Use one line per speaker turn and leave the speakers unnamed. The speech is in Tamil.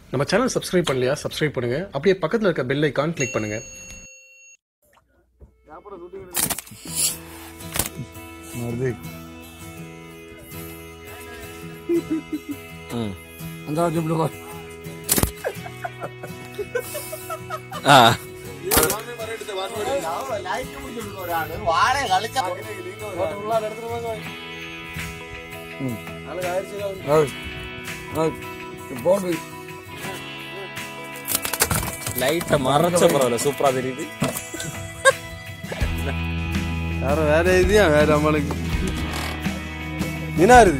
நம்ம சேனல் சப்ஸ்கிரைப் பண்ணலையா சப்ஸ்கிரைப் பண்ணுங்க அப்படியே பக்கத்தில் இருக்க பெல் ஐக்கான் கிளிக் பண்ணுங்க
வருது அந்த வாட்டி இப்படி வா.
ஆ
ஏய், ஏய், போடு
லைட்டை மறைச்ச பரவாயில்ல சூப்பரா தெரியுது
வேற வேற இதுயா வேற நம்மளுக்கு என்ன இருது